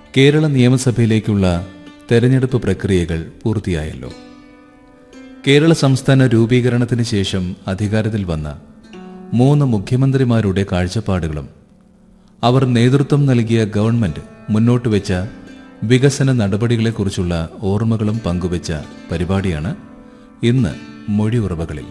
കേരള നിയമസഭയിലേക്കുള്ള തെരഞ്ഞെടുപ്പ് പ്രക്രിയകൾ പൂർത്തിയായല്ലോ കേരള സംസ്ഥാന രൂപീകരണത്തിന് ശേഷം അധികാരത്തിൽ വന്ന മൂന്ന് മുഖ്യമന്ത്രിമാരുടെ കാഴ്ചപ്പാടുകളും അവർ നേതൃത്വം നൽകിയ ഗവൺമെന്റ് മുന്നോട്ട് വെച്ച വികസന നടപടികളെക്കുറിച്ചുള്ള ഓർമ്മകളും പങ്കുവച്ച പരിപാടിയാണ് ഇന്ന് മൊഴിയുറവകളിൽ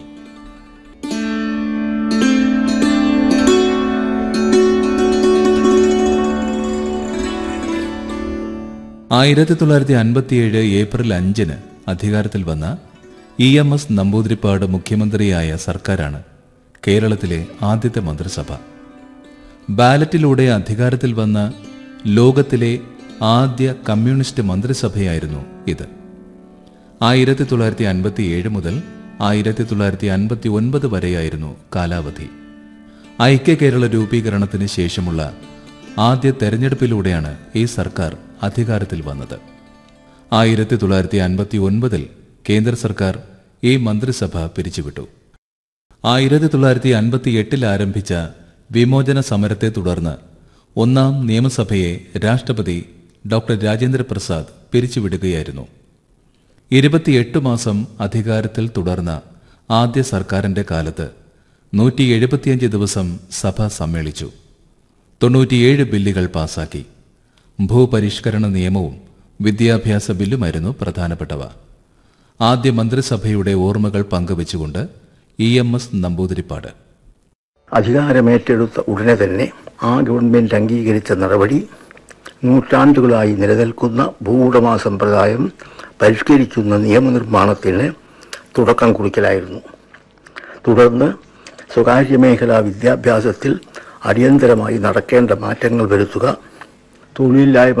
ആയിരത്തി തൊള്ളായിരത്തി അൻപത്തിയേഴ് ഏപ്രിൽ അഞ്ചിന് അധികാരത്തിൽ വന്ന ഇ എം എസ് നമ്പൂതിരിപ്പാട് മുഖ്യമന്ത്രിയായ സർക്കാരാണ് കേരളത്തിലെ ആദ്യത്തെ മന്ത്രിസഭ ബാലറ്റിലൂടെ അധികാരത്തിൽ വന്ന ലോകത്തിലെ ആദ്യ കമ്മ്യൂണിസ്റ്റ് മന്ത്രിസഭയായിരുന്നു ഇത് ആയിരത്തി തൊള്ളായിരത്തി അൻപത്തി ഏഴ് മുതൽ ആയിരത്തി തൊള്ളായിരത്തി അൻപത്തി ഒൻപത് വരെയായിരുന്നു കാലാവധി ഐക്യ കേരള രൂപീകരണത്തിന് ശേഷമുള്ള ആദ്യ തെരഞ്ഞെടുപ്പിലൂടെയാണ് ഈ സർക്കാർ അധികാരത്തിൽ വന്നത് ആയിരത്തി തൊള്ളായിരത്തി അൻപത്തി ഒൻപതിൽ കേന്ദ്ര സർക്കാർ ഈ മന്ത്രിസഭ പിരിച്ചുവിട്ടു ആയിരത്തി തൊള്ളായിരത്തി അൻപത്തി എട്ടിൽ ആരംഭിച്ച വിമോചന സമരത്തെ തുടർന്ന് ഒന്നാം നിയമസഭയെ രാഷ്ട്രപതി ഡോക്ടർ രാജേന്ദ്ര പ്രസാദ് പിരിച്ചുവിടുകയായിരുന്നു ഇരുപത്തിയെട്ട് മാസം അധികാരത്തിൽ തുടർന്ന ആദ്യ സർക്കാരിന്റെ കാലത്ത് നൂറ്റി എഴുപത്തിയഞ്ച് ദിവസം സഭ സമ്മേളിച്ചു തൊണ്ണൂറ്റിയേഴ് ബില്ലുകൾ പാസാക്കി ഭൂപരിഷ്കരണ നിയമവും വിദ്യാഭ്യാസ ബില്ലുമായിരുന്നു പ്രധാനപ്പെട്ടവ ആദ്യ മന്ത്രിസഭയുടെ ഓർമ്മകൾ പങ്കുവച്ചുകൊണ്ട് ഇ എം എസ് നമ്പൂതിരിപ്പാട് അധികാരമേറ്റെടുത്ത ഉടനെ തന്നെ ആ ഗവൺമെന്റ് അംഗീകരിച്ച നടപടി നൂറ്റാണ്ടുകളായി നിലനിൽക്കുന്ന ഭൂവുടമ സമ്പ്രദായം പരിഷ്കരിക്കുന്ന നിയമനിർമ്മാണത്തിന് തുടക്കം കുറിക്കലായിരുന്നു തുടർന്ന് സ്വകാര്യ മേഖലാ വിദ്യാഭ്യാസത്തിൽ അടിയന്തരമായി നടക്കേണ്ട മാറ്റങ്ങൾ വരുത്തുക തൊഴിലില്ലായ്മ